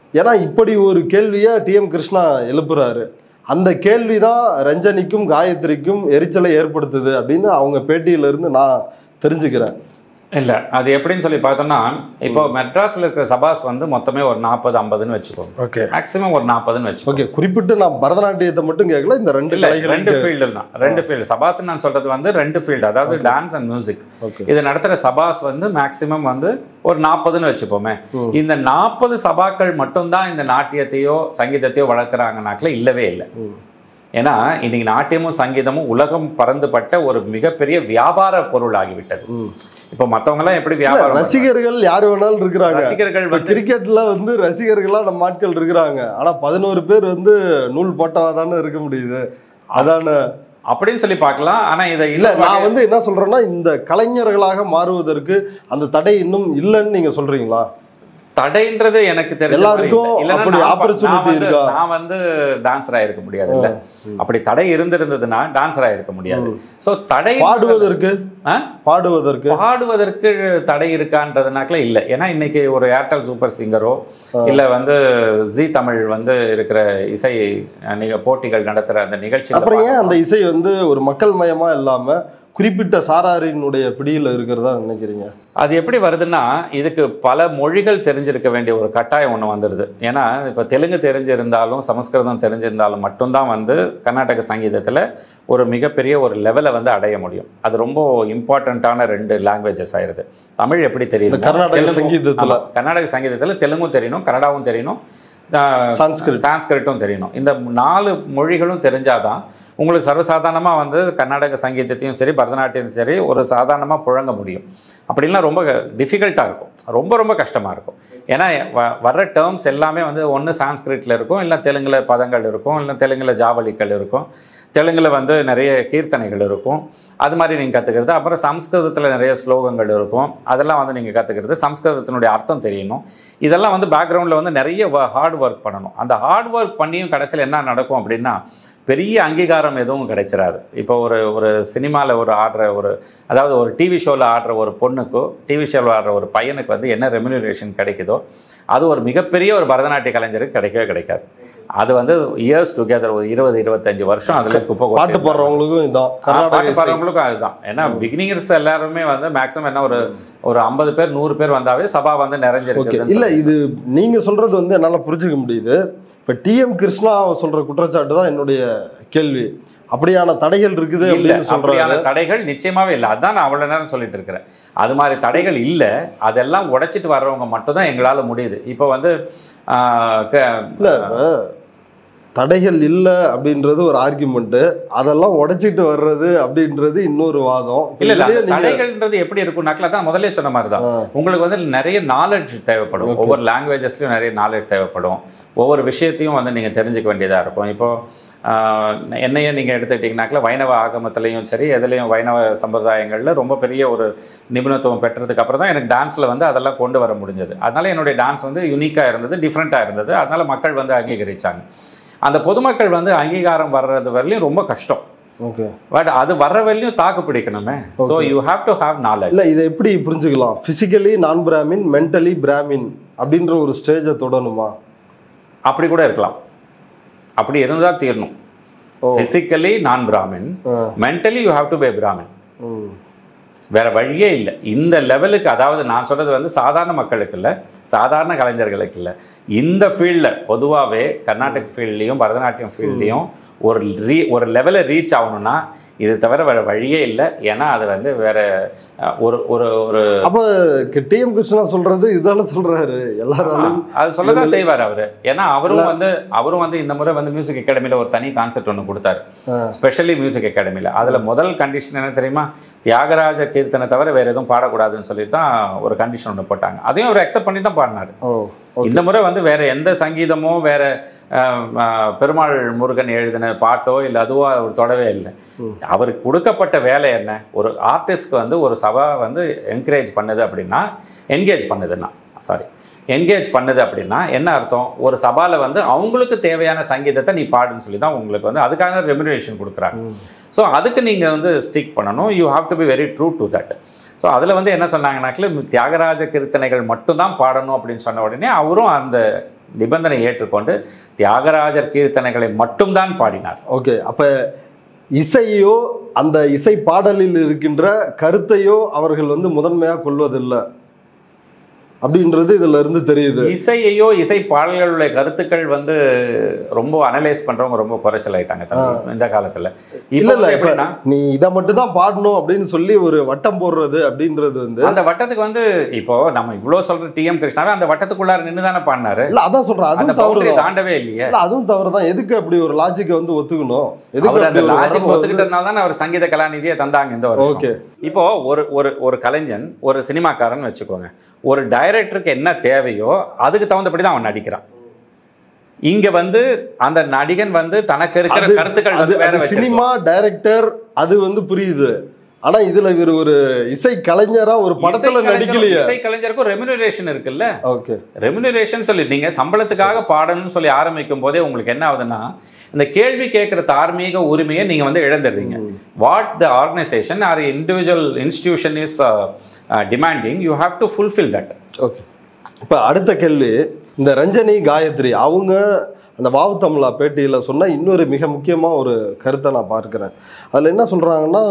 ஏன்னா இப்படி ஒரு கேள்வியை டிஎம் கிருஷ்ணா எழுப்புறாரு அந்த கேள்வி தான் ரஞ்சனிக்கும் காயத்ரிக்கும் எரிச்சலை ஏற்படுத்துது அப்படின்னு அவங்க பேட்டியில இருந்து நான் தெரிஞ்சுக்கிறேன் இல்லை அது எப்படின்னு சொல்லி பார்த்தோம்னா இப்போ மெட்ராஸில் இருக்கிற சபாஸ் வந்து மொத்தமே ஒரு நாற்பது ஐம்பதுன்னு வச்சுக்கோங்க ஓகே மேக்ஸிமம் ஒரு நாற்பதுன்னு வச்சுக்கோங்க ஓகே குறிப்பிட்டு நான் பரதநாட்டியத்தை மட்டும் கேட்கல இந்த ரெண்டு இல்ல கலைகளும் ரெண்டு ஃபீல்டு தான் ரெண்டு ஃபீல்டு சபாஸ் நான் சொல்றது வந்து ரெண்டு ஃபீல்டு அதாவது டான்ஸ் அண்ட் மியூசிக் ஓகே இது நடத்துற சபாஸ் வந்து மேக்சிமம் வந்து ஒரு நாற்பதுன்னு வச்சுப்போமே இந்த நாற்பது சபாக்கள் மட்டும்தான் இந்த நாட்டியத்தையோ சங்கீதத்தையோ வளர்க்குறாங்கனாக்கில் இல்லவே இல்லை ம். ஏன்னா இன்னைக்கு நாட்டியமும் சங்கீதமும் உலகம் பறந்துபட்ட ஒரு மிகப்பெரிய வியாபார பொருள் ஆகிவிட்டது ம். இப்போ மற்றவங்கலாம் எப்படி வியாபாரம் பண்றாங்க? ரசிகர்கள் யார் வேணாலும் இருக்கிறாங்க ரசிகர்கள் இப்ப வந்து கிரிக்கெட்ல வந்து ரசிகர்களா நம்ம ஆட்கள் இருக்கிறாங்க ஆனா பதினோரு பேர் வந்து நூல் போட்டவா தானே இருக்க முடியுது அதான அப்படின்னு சொல்லி பார்க்கலாம் ஆனா இதை இல்ல இல்ல நான் வந்து என்ன சொல்றேன்னா இந்த கலைஞர்களாக மாறுவதற்கு அந்த தடை இன்னும் இல்லைன்னு நீங்க சொல்றீங்களா தடைன்றது எனக்கு தெரிஞ்ச மாதிரி எல்லாருக்கும் இல்லை. இல்லைன்னா அப்படி நான் ப- opportunity நான் வந்து- இருக்கா? நான் வந்து டான்ஸரா இருக்க முடியாது இல்ல அப்படி தடை இருந்திருந்ததுன்னா டான்ஸரா இருக்க முடியாது சோ தடை பாடுவதற்கு ஆ? பாடுவதற்கு பாடுவதற்கு தடை இருக்கான்றதுனாக்கல இல்ல ஏன்னா இன்னைக்கு ஒரு ஏர்டெல் சூப்பர் சிங்கரோ இல்ல வந்து ஜி தமிழ் வந்து இருக்கிற இசை அஹ், நிக- போட்டிகள் நடத்துற அந்த நிகழ்ச்சி அப்புறம் ஏன் அந்த இசை வந்து ஒரு மக்கள் மயமா இல்லாம குறிப்பிட்ட சாராரினுடைய பிடியில இருக்கிறதா நினைக்கிறீங்க அது எப்படி வருதுன்னா இதுக்கு பல மொழிகள் தெரிஞ்சிருக்க வேண்டிய ஒரு கட்டாயம் ஒன்று வந்துடுது ஏன்னா இப்போ தெலுங்கு தெரிஞ்சிருந்தாலும் சமஸ்கிருதம் தெரிஞ்சிருந்தாலும் மட்டும்தான் வந்து கர்நாடக சங்கீதத்தில் ஒரு மிகப்பெரிய ஒரு லெவலை வந்து அடைய முடியும் அது ரொம்ப இம்பார்ட்டண்ட்டான ரெண்டு லாங்குவேஜஸ் ஆயிருது தமிழ் எப்படி தெரியும் இந்த கர்நாடக சங்கீதத்துல. கர்நாடக சங்கீதத்தில் தெலுங்கும் தெரியணும் கன்னடாவும் தெரியணும் ஆஹ், சான்ஸ்கிரிட் சான்ஸ்கிரிட்டும் தெரியணும் இந்த நாலு மொழிகளும் தெரிஞ்சாதான் உங்களுக்கு சர்வசாதாரணமாக வந்து கர்நாடக சங்கீதத்தையும் சரி பரதநாட்டியம் சரி ஒரு சாதாரணமாக புழங்க முடியும் அப்படிலாம் ரொம்ப டிஃபிகல்ட்டாக இருக்கும் ரொம்ப ரொம்ப கஷ்டமாக இருக்கும் ஏன்னா வ- வர்ற டேர்ம்ஸ் எல்லாமே வந்து ஒன்று சான்ஸ்கிரிட்டில் இருக்கும் இல்லை தெலுங்குல பதங்கள் இருக்கும் இல்லை தெலுங்குல ஜாவலிகள் இருக்கும் தெலுங்குல வந்து நிறைய கீர்த்தனைகள் இருக்கும் அது மாதிரி நீங்கள் கற்றுக்கிறது அப்புறம் சம்ஸ்கிருதத்தில் நிறைய ஸ்லோகங்கள் இருக்கும் அதெல்லாம் வந்து நீங்கள் கற்றுக்கிறது சம்ஸ்கிருதத்தினுடைய அர்த்தம் தெரியணும் இதெல்லாம் வந்து பேக்ரவுண்டில் வந்து நிறைய ஹார்ட் ஒர்க் பண்ணணும் அந்த ஹார்ட் ஒர்க் பண்ணியும் கடைசியில் என்ன நடக்கும் அப்படின்னா பெரிய அங்கீகாரம் எதுவும் கிடைச்சிடாது இப்போ ஒரு ஒரு சினிமாவில் ஒரு ஆடுற ஒரு அதாவது ஒரு டிவி ஷோவில் ஆடுற ஒரு பொண்ணுக்கோ டிவி ஷோவில் ஆடுற ஒரு பையனுக்கு வந்து என்ன ரெம்யூனரேஷன் கிடைக்குதோ அது ஒரு மிகப்பெரிய ஒரு பரதநாட்டிய கலைஞருக்கு கிடைக்கவே கிடைக்காது அது வந்து இயர்ஸ் டுகெதர் ஒரு இருபது இருபத்தஞ்சு வருஷம் அதில் குப்பை கொட்டி பாட்டு பாடுறவங்களுக்கும் இதான் ஆ, கர்நாடக பாட்டு இசை. பாடுறவங்களுக்கும் அதுதான் ஏன்னா பிகினியர்ஸ் எல்லாருமே வந்து மேக்ஸிமம் என்ன ஒரு ஒரு ஐம்பது பேர் நூறு பேர் வந்தாவே சபா வந்து ஓகே நிறைஞ்சிருக்கு இல்ல இது நீங்க சொல்றது வந்து என்னால புரிஞ்சுக்க முடியுது இப்ப டிஎம் கிருஷ்ணா சொல்ற குற்றச்சாட்டு தான் என்னுடைய கேள்வி அப்படியான தடைகள் இருக்குது இல்ல அப்படின்னு அப்படியான சொல்றாங்க தடைகள் நிச்சயமாவே இல்லை அதான் நான் அவ்வளவு நேரம் சொல்லிட்டு இருக்கிறேன் அது மாதிரி தடைகள் இல்லை அதெல்லாம் உடைச்சிட்டு வர்றவங்க மட்டும்தான் எங்களால முடியுது இப்போ வந்து ஆ, க- இல்ல தடைகள் இல்ல அப்படின்றது ஒரு ஆர்குமெண்ட் அதெல்லாம் உடைச்சிட்டு வர்றது அப்படின்றது இன்னொரு வாதம் இல்ல இல்ல அந்த இதுலயே நீங்க- தடைகள்ன்றது எப்படி இருக்கும்னாக்கல தான் முதல்ல சொன்ன மாதிரி தான் ஆ. உங்களுக்கு வந்து நிறைய நாலேஜ் தேவைப்படும் ஒவ்வொரு லாங்குவேஜஸ்லயும் நிறைய நாலேஜ் தேவைப்படும் ஒவ்வொரு விஷயத்தையும் வந்து நீங்க தெரிஞ்சுக்க வேண்டியதா இருக்கும் இப்போ ஆஹ், என்னையே நீங்க எடுத்துக்கிட்டீங்கனாக்கல வைணவ ஆகமத்திலையும் சரி எதுலேயும் வைணவ சம்பிரதாயங்கள்ல ரொம்ப பெரிய ஒரு நிபுணத்துவம் பெற்றதுக்கு அப்புறம் தான் எனக்கு டான்ஸ்ல வந்து அதெல்லாம் கொண்டு வர முடிஞ்சது அதனால என்னுடைய டான்ஸ் வந்து யூனிக்கா இருந்தது டிஃப்ரெண்ட்டாக இருந்தது அதனால மக்கள் வந்து அங்கீகரிச்சாங்க அந்த பொதுமக்கள் வந்து அங்கீகாரம் வர்றது வரலையும் ரொம்ப கஷ்டம் ஓகே பட் அது வர்ற வரையிலும் தாக்கு பிடிக்கணுமே so you have to have knowledge இல்ல இதை எப்படி புரிஞ்சுக்கலாம் பிசிக்கலி நான் பிராமின் மென்டலி பிராமின் அப்படின்ற ஒரு ஸ்டேஜை தொடணுமா அப்படி கூட இருக்கலாம் அப்படி இருந்தால் தீரணும் ஃபிசிக்கலி நான் Brahmin ah. Mentally you have to be Brahmin hmm. வேற வழியே இல்லை இந்த லெவலுக்கு அதாவது நான் சொல்றது வந்து சாதாரண மக்களுக்கு இல்லை சாதாரண கலைஞர்களுக்கு இல்லை இந்த ஃபீல்டில் பொதுவாகவே கர்நாடக் ஃபீல்ட்லேயும் பரதநாட்டியம் ஃபீல்ட்லேயும் ஒரு ரீ ஒரு லெவலை ரீச் ஆகணும்னா இது தவிர வேற வழியே இல்லை ஏன்னா அது வந்து வேற அஹ், ஒரு ஒரு ஒரு அப்ப டிஎம் கிருஷ்ணா சொல்றது இதான சொல்றாரு எல்லாராலும் அது சொல்லதான் செய்வார் அவரு ஏன்னா அவரும் வந்து அவரும் வந்து இந்த முறை வந்து மியூசிக் அகாடமியில் ஒரு தனி கான்செப்ட் ஒன்று கொடுத்தாரு ஸ்பெஷலி மியூசிக் அகாடமியில் அதில் முதல் கண்டிஷன் என்ன தெரியுமா தியாகராஜ கீர்த்தனை தவிர வேற எதுவும் பாடக்கூடாதுன்னு சொல்லிட்டு தான் ஒரு கண்டிஷன் ஒன்று போட்டாங்க அதையும் அவர் அக்செப்ட் பண்ணி தான் பாடினார் ஓ இந்த முறை வந்து வேற எந்த சங்கீதமோ வேற அஹ், அஹ், பெருமாள் முருகன் எழுதின பாட்டோ இல்லை அதுவோ அவர் தொடவே இல்லை அவருக்கு கொடுக்கப்பட்ட வேலை என்ன ஒரு ஆர்டிஸ்ட்க்கு வந்து ஒரு சபா வந்து என்கரேஜ் பண்ணுது அப்படின்னா என்கேஜ் பண்ணுதுன்னா சாரி என்கேஜ் பண்ணுது அப்படின்னா என்ன அர்த்தம் ஒரு சபால வந்து அவங்களுக்கு தேவையான சங்கீதத்தை நீ பாடுன்னு சொல்லி தான் உங்களுக்கு வந்து அதுக்கான ரெமுனரேஷன் கொடுக்குறாங்க ஸோ அதுக்கு நீங்கள் வந்து ஸ்டிக் பண்ணணும் you have to be very true to that so அதில் வந்து என்ன சொன்னாங்கனாக்கில் தியாகராஜ கீர்த்தனைகள் மட்டும்தான் பாடணும் அப்படின்னு சொன்ன உடனே அவரும் அந்த நிபந்தனை ஏற்றுக்கொண்டு தியாகராஜர் கீர்த்தனைகளை மட்டும்தான் பாடினார் ஓகே அப்ப இசையோ அந்த இசை பாடலில் இருக்கின்ற கருத்தையோ அவர்கள் வந்து முதன்மையா கொள்வதில்லை அப்படின்றது இதுல இருந்து தெரியுது இசையையோ இசை பாடல்களுடைய கருத்துக்கள் வந்து ரொம்ப அனலைஸ் பண்றவங்க ரொம்ப குறைச்சல் ஆயிட்டாங்க தம்பி, இந்த காலத்துல இல்ல இப்போ இல்ல வந்து இப்ப எப்படின்னா நீ இதை மட்டும் தான் பாடணும் அப்படின்னு சொல்லி ஒரு வட்டம் போடுறது அப்படின்றது வந்து அந்த வட்டத்துக்கு வந்து இப்போ நம்ம இவ்வளவு சொல்ற டி எம் கிருஷ்ணாவே அந்த வட்டத்துக்குள்ளார நின்று தானே பாடினாரு இல்ல அதான் சொல்றேன் அந்த அதுவும் தவறு பவுண்டரியை தான். தாண்டவே இல்லையே இல்ல அதுவும் தவறு தான் எதுக்கு அப்படி ஒரு லாஜிக்கை வந்து ஒத்துக்கணும் எதுக்கு அவர் அந்த அப்படி ஒரு லாஜிக் வரம்பை வந்து- ஒத்துக்கிட்டதுனால தான் அவர் சங்கீத கலாநிதியை தந்தாங்க இந்த வருஷம் ஓகே இப்போ ஒரு ஒரு ஒரு கலைஞன் ஒரு சினிமாக்காரன் வச்சுக்கோங்க ஒரு டைரக்டருக்கு என்ன தேவையோ அதுக்கு தகுந்தபடி தான் அவன் நடிக்கிறான் இங்க வந்து அந்த நடிகன் வந்து தனக்கு இருக்கிற அது- கருத்துக்கள் அது வந்து வேற அது வச்சிருப்பான். சினிமா டைரக்டர் அது வந்து புரியுது ஆனா இதுல இவர் ஒரு இசை கலைஞரா ஒரு படத்துல இசை கலைஞர்- நடிக்கலையே இசை கலைஞருக்கும் ரெமுனரேஷன் இருக்குல்ல ஓகே ரெமுனரேஷன் சொல்லி நீங்க சம்பளத்துக்காக பாடணும்னு சொல்லி ஆரம்பிக்கும் போதே உங்களுக்கு என்ன ஆகுதுன்னா இந்த கேள்வி கேட்கிற தார்மீக உரிமையை நீங்க வந்து இழந்துடுறீங்க what the organisation or individual institution is demanding you have to fulfil that okay இப்போ அடுத்த கேள்வி இந்த ரஞ்சனி காயத்ரி அவங்க அந்த வாவு தமிழா பேட்டியில் சொன்ன இன்னொரு மிக முக்கியமாக ஒரு கருத்தை நான் பார்க்குறேன் அதில் என்ன சொல்கிறாங்கன்னா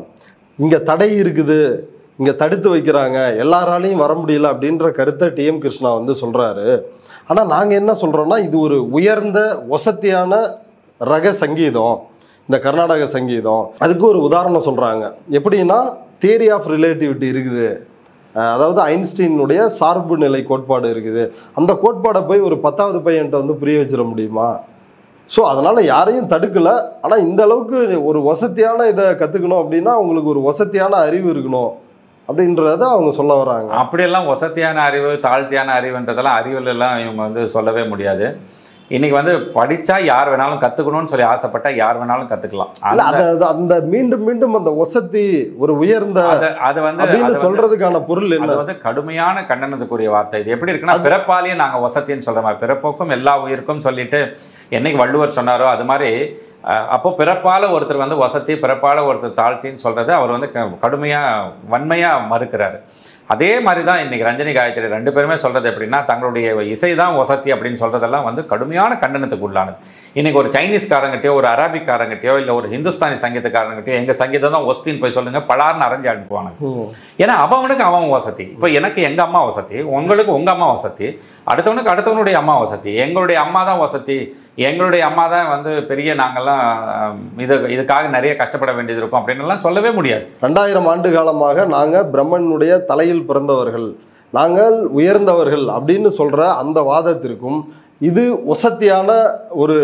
இங்கே தடை இருக்குது இங்கே தடுத்து வைக்கிறாங்க எல்லாராலையும் வர முடியல அப்படின்ற கருத்தை டிஎம் கிருஷ்ணா வந்து சொல்கிறாரு ஆனால் நாங்கள் என்ன சொல்கிறோன்னா இது ஒரு உயர்ந்த வசதியான ரக சங்கீதம் இந்த கர்நாடக சங்கீதம் அதுக்கு ஒரு உதாரணம் சொல்கிறாங்க எப்படின்னா தியரி ஆஃப் ரிலேட்டிவிட்டி இருக்குது அஹ் அதாவது ஐன்ஸ்டீனுடைய சார்பு நிலை கோட்பாடு இருக்குது அந்த கோட்பாடை போய் ஒரு பத்தாவது பையன்கிட்ட வந்து புரிய வச்சிட முடியுமா ஸோ அதனால யாரையும் தடுக்கல ஆனால் இந்த அளவுக்கு ஒரு வசதியான இதை கற்றுக்கணும் அப்படின்னா உங்களுக்கு ஒரு வசதியான அறிவு இருக்கணும் அப்படின்றத அவங்க சொல்ல வராங்க அப்படியெல்லாம் வசதியான அறிவு தாழ்த்தியான அறிவுன்றதெல்லாம் அறிவில் எல்லாம் இவங்க வந்து சொல்லவே முடியாது இன்னைக்கு வந்து படிச்சா யார் வேணாலும் கத்துக்கணும்னு சொல்லி ஆசைப்பட்டா யார் வேணாலும் கத்துக்கலாம் இல்ல அந்த- அது அது- அந்த மீண்டும் மீண்டும் அந்த வசதி ஒரு உயர்ந்த அது அது வந்து அப்படின்னு அது வந்து- சொல்றதுக்கான பொருள் அது என்ன வந்து கடுமையான கண்டனத்துக்குரிய வார்த்தை இது எப்படி இருக்குன்னா பிறப்பாலேயே நாங்க வசதின்னு சொல்ற மாதிரி பிறப்புக்கும் எல்லா உயிருக்கும் சொல்லிட்டு என்னைக்கு வள்ளுவர் சொன்னாரோ அது மாதிரி அஹ், அப்போ பிறப்பால ஒருத்தர் வந்து வசதி பிறப்பால ஒருத்தர் தாழ்த்தின்னு சொல்றதை அவர் வந்து க- கடுமையா வன்மையா மறுக்கிறாரு அதே மாதிரி தான் இன்னைக்கு ரஞ்சனி காயத்ரி ரெண்டு பேருமே சொல்றது எப்படின்னா தங்களுடைய இசை தான் வசதி அப்படின்னு சொல்றதெல்லாம் வந்து கடுமையான கண்டனத்துக்கு உள்ளானது இன்னைக்கு ஒரு சைனீஸ்காரங்கிட்டயோ ஒரு அரபிக்காரங்கிட்டயோ இல்லை ஒரு ஹிந்துஸ்தானி சங்கீதக்காரங்கிட்டயோ எங்க சங்கீதம் தான் ஒஸ்தின்னு போய் சொல்லுங்க பலார்னு அரைஞ்சு அனுப்புவானுங்க ம். ஏன்னா அவனுக்கு அவன் வசதி இப்போ எனக்கு எங்க அம்மா வசதி உங்களுக்கு உங்க அம்மா வசதி அடுத்தவனுக்கு அடுத்தவனுடைய அம்மா வசதி எங்களுடைய அம்மா தான் வசதி எங்களுடைய அம்மா தான் வந்து பெரிய நாங்கெல்லாம் அஹ், இது இதுக்காக நிறைய கஷ்டப்பட வேண்டியது இருக்கும் அப்படின்னு எல்லாம் சொல்லவே முடியாது ரெண்டாயிரம் ஆண்டு காலமாக நாங்க பிரம்மனுடைய தலையில் பிறந்தவர்கள் நாங்கள் உயர்ந்தவர்கள் அப்படின்னு சொல்ற அந்த வாதத்திற்கும் இது வசத்தியான ஒரு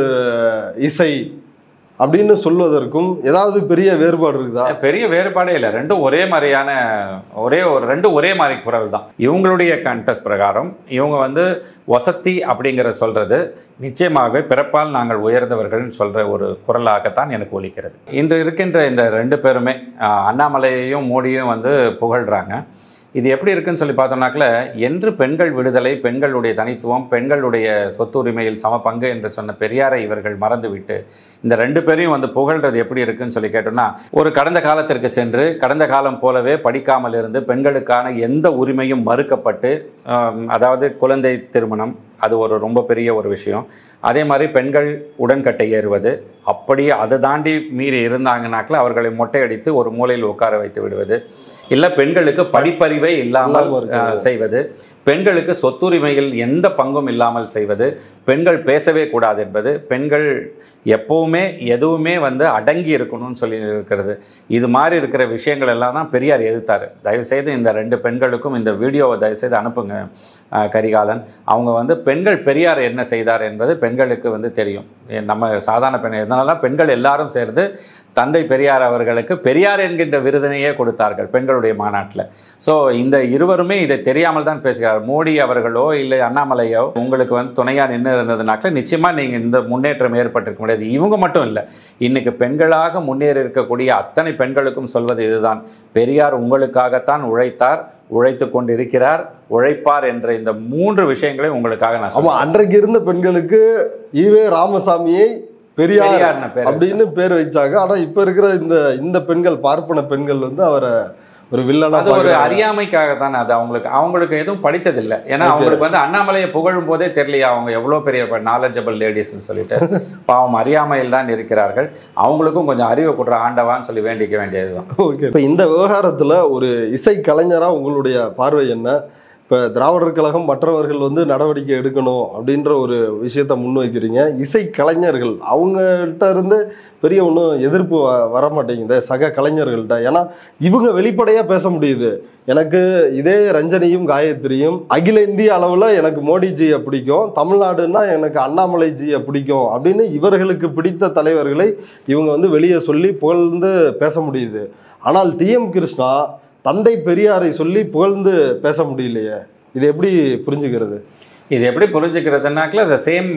இசை அப்படின்னு சொல்வதற்கும் ஏதாவது பெரிய வேறுபாடு இருக்குதா பெரிய வேறுபாடே இல்லை ரெண்டும் ஒரே மாதிரியான ஒரே ஒரு ரெண்டும் ஒரே மாதிரி குரல் தான் இவங்களுடைய கண்டஸ்ட் பிரகாரம் இவங்க வந்து வசதி அப்படிங்கிற சொல்றது நிச்சயமாகவே பிறப்பால் நாங்கள் உயர்ந்தவர்கள்னு சொல்ற ஒரு குரலாகத்தான் எனக்கு ஒலிக்கிறது இன்று இருக்கின்ற இந்த ரெண்டு பேருமே ஆஹ், அண்ணாமலையையும் மோடியும் வந்து புகழ்றாங்க இது எப்படி இருக்குன்னு சொல்லி பார்த்தோம்னாக்கல என்று பெண்கள் விடுதலை பெண்களுடைய தனித்துவம் பெண்களுடைய சொத்து உரிமையில் சம பங்கு என்று சொன்ன பெரியாரை இவர்கள் மறந்துவிட்டு இந்த ரெண்டு பேரையும் வந்து புகழ்றது எப்படி இருக்குன்னு சொல்லி கேட்டோம்னா ஒரு கடந்த காலத்திற்கு சென்று கடந்த காலம் போலவே படிக்காமல் இருந்து பெண்களுக்கான எந்த உரிமையும் மறுக்கப்பட்டு ஆம், அதாவது குழந்தை திருமணம் அது ஒரு ரொம்ப பெரிய ஒரு விஷயம் அதே மாதிரி பெண்கள் உடன்கட்டை ஏறுவது அப்படியே அதை தாண்டி மீறி இருந்தாங்கனாக்கில் அவர்களை மொட்டையடித்து ஒரு மூலையில் உட்கார வைத்து விடுவது இல்லை பெண்களுக்கு படிப்பறிவே இல்லாமல் இல்லாம இருக்கிறது. அஹ், செய்வது பெண்களுக்கு சொத்துரிமையில் எந்த பங்கும் இல்லாமல் செய்வது பெண்கள் பேசவே கூடாது என்பது பெண்கள் எப்பவுமே எதுவுமே வந்து அடங்கி இருக்கணும்னு சொல்லி இருக்கிறது இது மாதிரி இருக்கிற விஷயங்கள் எல்லாம் தான் பெரியார் எதிர்த்தாரு தயவுசெய்து இந்த ரெண்டு பெண்களுக்கும் இந்த வீடியோவை தயவுசெய்து அனுப்புங்க அஹ், கரிகாலன் அவங்க வந்து பெண்கள் பெரியார் என்ன செய்தார் என்பது பெண்களுக்கு வந்து தெரியும் ஏ, நம்ம சாதாரண பெண் இதனால தான் பெண்கள் எல்லாரும் சேர்ந்து தந்தை பெரியார் அவர்களுக்கு பெரியார் என்கின்ற விருதினையே கொடுத்தார்கள் பெண்களுடைய மாநாட்டில் ஸோ இந்த இருவருமே இதை தெரியாமல் தான் பேசுகிறார் மோடி அவர்களோ இல்லை அண்ணாமலையோ உங்களுக்கு வந்து துணையாக நின்று இருந்ததுனாக்க நிச்சயமாக நீங்கள் இந்த முன்னேற்றம் ஏற்பட்டிருக்க முடியாது இவங்க மட்டும் இல்லை இன்னைக்கு பெண்களாக முன்னேறி இருக்கக்கூடிய அத்தனை பெண்களுக்கும் சொல்வது இதுதான் பெரியார் உங்களுக்காகத்தான் உழைத்தார் உழைத்து கொண்டு இருக்கிறார் உழைப்பார் என்ற இந்த மூன்று விஷயங்களையும் உங்களுக்காக நான் ஆமா சொல்றேன் அன்றைக்கு இருந்த பெண்களுக்கு ஈவே ராமசாமியை பெரியார் பெரியார்னு பேர் அப்படின்னு பேர் வச்சாங்க ஆனா இப்ப இருக்கிற இந்த இந்த பெண்கள் பார்ப்பன பெண்கள் வந்து அவரை ஒரு வில்லனா அது ஒரு பார்க்கறாங்க. அறியாமைக்காக தானே அது அவங்களுக்கு அவங்களுக்கு எதுவும் படிச்சதில்லை ஏன்னா Okay. அவங்களுக்கு வந்து அண்ணாமலையை புகழும் போதே தெரியலையா அவங்க எவ்வளோ பெரிய நாலேஜபிள் லேடிஸ்ன்னு சொல்லிட்டு பாவம் அறியாமையில் தான் இருக்கிறார்கள் அவங்களுக்கும் கொஞ்சம் அறிவை கொடுற ஆண்டவான்னு சொல்லி வேண்டிக்க வேண்டியதுதான் ஓகே இப்போ இந்த விவகாரத்தில் ஒரு இசை கலைஞராக உங்களுடைய பார்வை என்ன இப்போ திராவிடர் கழகம் மற்றவர்கள் வந்து நடவடிக்கை எடுக்கணும் அப்படின்ற ஒரு விஷயத்த முன்வைக்கிறீங்க இசை கலைஞர்கள் அவங்கள்ட்ட இருந்து பெரிய ஒன்றும் எதிர்ப்பு வ- வர மாட்டேங்குது சக கலைஞர்கள்ட்ட ஏன்னா இவங்க வெளிப்படையாக பேச முடியுது எனக்கு இதே ரஞ்சனியும் காயத்ரியும் அகில இந்திய அளவில் எனக்கு மோடிஜியை பிடிக்கும் தமிழ்நாடுன்னா எனக்கு அண்ணாமலைஜியை பிடிக்கும் அப்படின்னு இவர்களுக்கு பிடித்த தலைவர்களை இவங்க வந்து வெளியே சொல்லி புகழ்ந்து பேச முடியுது ஆனால் டிஎம் கிருஷ்ணா தந்தை பெரியாரை சொல்லி புகழ்ந்து பேச முடியலையே இது எப்படி புரிஞ்சுக்கிறது இது எப்படி புரிஞ்சுக்கிறதுனாக்கில் இந்த சேம்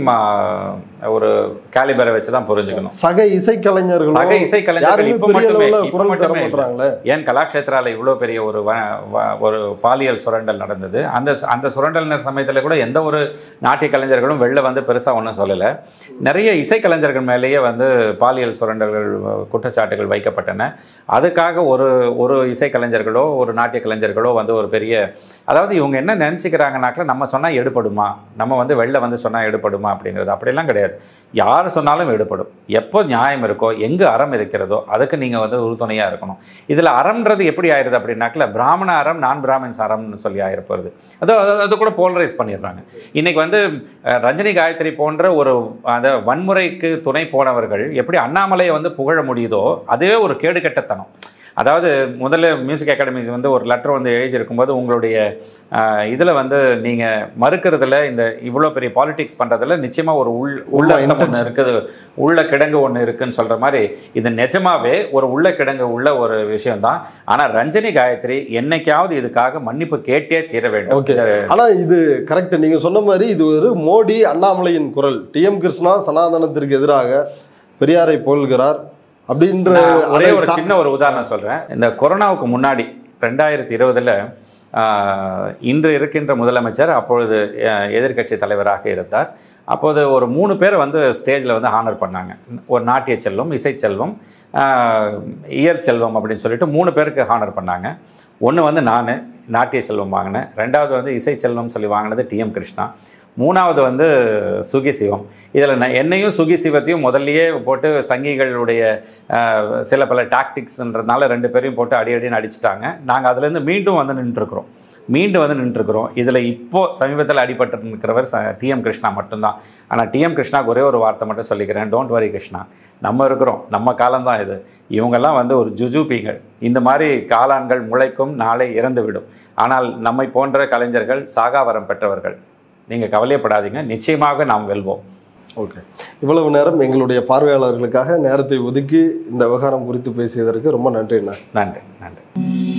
ஒரு கேலிபரை வச்சு தான் புரிஞ்சுக்கணும் சக இசைக்கலைஞர்களும் சக இசைக்கலைஞர்கள் யாருமே இப்போ பெரிய மட்டுமே அளவுல இப்போ குரல் தர மட்டுமே இல்லை. மாட்டாங்களே ஏன் கலாக்ஷேத்ரால இவ்வளோ பெரிய ஒரு வ- வ- ஒரு பாலியல் சுரண்டல் நடந்தது அந்த அந்த சுரண்டல் சமயத்தில் கூட எந்த ஒரு நாட்டிய கலைஞர்களும் வெளில வந்து பெருசாக ஒன்றும் சொல்லலை நிறைய இசைக்கலைஞர்கள் மேலேயே வந்து பாலியல் சுரண்டல்கள் அஹ், குற்றச்சாட்டுகள் வைக்கப்பட்டன அதுக்காக ஒரு ஒரு இசைக்கலைஞர்களோ ஒரு நாட்டிய கலைஞர்களோ வந்து ஒரு பெரிய அதாவது இவங்க என்ன நினச்சிக்கிறாங்கனாக்கில் நம்ம சொன்னால் எடுபடுமா நம்ம வந்து வெளில வந்து சொன்னால் எடுபடுமா அப்படிங்கிறது அப்படிலாம் கிடையாது யார் சொன்னாலும் எடுபடும் எப்போ நியாயம் இருக்கோ எங்கே அறம் இருக்கிறதோ அதுக்கு நீங்கள் வந்து உறுதுணையாக இருக்கணும் இதில் அறம்ன்றது எப்படி ஆயிடுது அப்படின்னாக்கல பிராமண அறம் நான் பிராமின்ஸ் அறம்னு சொல்லி ஆயிருப்பது அது அது- அது கூட போலரைஸ் பண்ணிடுறாங்க இன்னைக்கு வந்து அஹ், ரஜினி காயத்ரி போன்ற ஒரு அந்த வன்முறைக்கு துணை போனவர்கள் எப்படி அண்ணாமலையை வந்து புகழ முடியுதோ அதுவே ஒரு கேடுகெட்டத்தனம் அதாவது முதல்ல மியூசிக் அகாடமிஸ் வந்து ஒரு லெட்டர் வந்து எழுதியிருக்கும்போது உங்களுடைய இதில் வந்து நீங்கள் மறுக்கிறதுல இந்த இவ்வளோ பெரிய பாலிடிக்ஸ் பண்ணுறதுல நிச்சயமாக ஒரு உள் உள்ளர்த்தம் ஒன்று இருக்குது உள்ள கிடங்கு ஒன்று இருக்குன்னு சொல்கிற மாதிரி இது நிஜமாவே ஒரு உள்ள கிடங்கு உள்ள ஒரு விஷயம்தான் ஆனால் ரஞ்சனி காயத்ரி என்னைக்காவது இதுக்காக மன்னிப்பு கேட்டே தீர வேண்டும் ஓகே இந்த- ஆனா இது கரெக்ட் நீங்க சொன்ன மாதிரி இது ஒரு மோடி அண்ணாமலையின் குரல் டிஎம் கிருஷ்ணா சனாதனத்திற்கு எதிராக பெரியாரை புகழ்கிறார் அப்படின்ற நான் ஒரே அதை ஒரு தா- சின்ன ஒரு உதாரணம் சொல்கிறேன் இந்த கொரோனாவுக்கு முன்னாடி ரெண்டாயிரத்தி இருபதில் இன்று இருக்கின்ற முதலமைச்சர் அப்பொழுது அஹ், எதிர்க்கட்சி தலைவராக இருந்தார் அப்போது ஒரு மூணு பேரை வந்து ஸ்டேஜில் வந்து ஹானர் பண்ணாங்க ஒரு நாட்டிய செல்வம் இசை செல்வம் ஆஹ், இயற் செல்வம் அப்படின்னு சொல்லிட்டு மூணு பேருக்கு ஹானர் பண்ணாங்க ஒன்று வந்து நான் நாட்டிய செல்வம் வாங்கினேன் ரெண்டாவது வந்து இசை செல்வம் சொல்லி வாங்கினது டிஎம் கிருஷ்ணா மூணாவது வந்து சுகி சிவம் இதில் நான் என்னையும் சுகி சிவத்தையும் முதல்லயே போட்டு சங்கிகளுடைய ஆஹ், சில பல டாக்டிக்ஸ்ன்றதுனால ரெண்டு பேரையும் போட்டு அடி அடின்னு அடிச்சிட்டாங்க நாங்கள் அதுலேருந்து மீண்டும் வந்து நின்றுருக்குறோம் மீண்டும் வந்து நின்றுருக்குறோம் இதில் இப்போ சமீபத்தில் அடிபட்டு இருக்கிறவர் டிஎம் கிருஷ்ணா மட்டும்தான் ஆனால் டிஎம் கிருஷ்ணாக்கு ஒரே ஒரு வார்த்தை மட்டும் சொல்லிக்கிறேன் டோன்ட் வரி கிருஷ்ணா நம்ம இருக்கிறோம் நம்ம காலம்தான் இது இவங்கெல்லாம் வந்து ஒரு ஜுஜூபிகள் இந்த மாதிரி காளான்கள் முளைக்கும் நாளை இறந்துவிடும் ஆனால் நம்மை போன்ற கலைஞர்கள் சாகாவரம் பெற்றவர்கள் நீங்கள் கவலையப்படாதீங்க நிச்சயமாக நாம் வெல்வோம் ஓகே இவ்வளவு நேரம் எங்களுடைய பார்வையாளர்களுக்காக நேரத்தை ஒதுக்கி இந்த விவகாரம் குறித்து பேசியதற்கு ரொம்ப நன்றிண்ணா நன்றி நன்றி